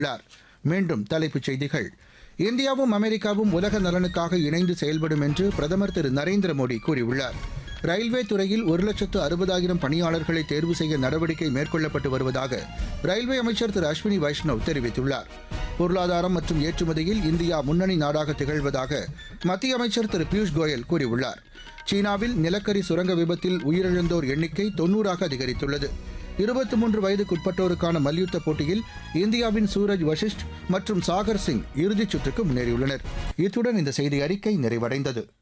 உள்ளார் மீண்டும் தலைப்புச் செய்திகள் இந்தியாவும் அமெரிக்காவும் உலக நலனுக்காக இணைந்து செயல்படும் என்று பிரதமர் திரு நரேந்திர மோடி கூறியுள்ளார் ரயில்வே துறையில் ஒரு லட்சத்து அறுபதாயிரம் பணியாளர்களை தேர்வு செய்ய நடவடிக்கை மேற்கொள்ளப்பட்டு வருவதாக ரயில்வே அமைச்சர் திரு அஸ்வினி வைஷ்ணவ் தெரிவித்துள்ளார் பொருளாதாரம் மற்றும் ஏற்றுமதியில் இந்தியா முன்னணி நாடாக திகழ்வதாக மத்திய அமைச்சர் திரு பியூஷ் கோயல் கூறியுள்ளார் சீனாவில் நிலக்கரி சுரங்க விபத்தில் உயிரிழந்தோர் எண்ணிக்கை தொன்னூறாக அதிகரித்துள்ளது இருபத்தி மூன்று வயதுக்குட்பட்டோருக்கான மல்யுத்த போட்டியில் இந்தியாவின் சூரஜ் வஷிஷ்ட் மற்றும் சாகர் சிங் இறுதிச் சுற்றுக்கு முன்னேறியுள்ளனர் இத்துடன் இந்த செய்தி அறிக்கை நிறைவடைந்தது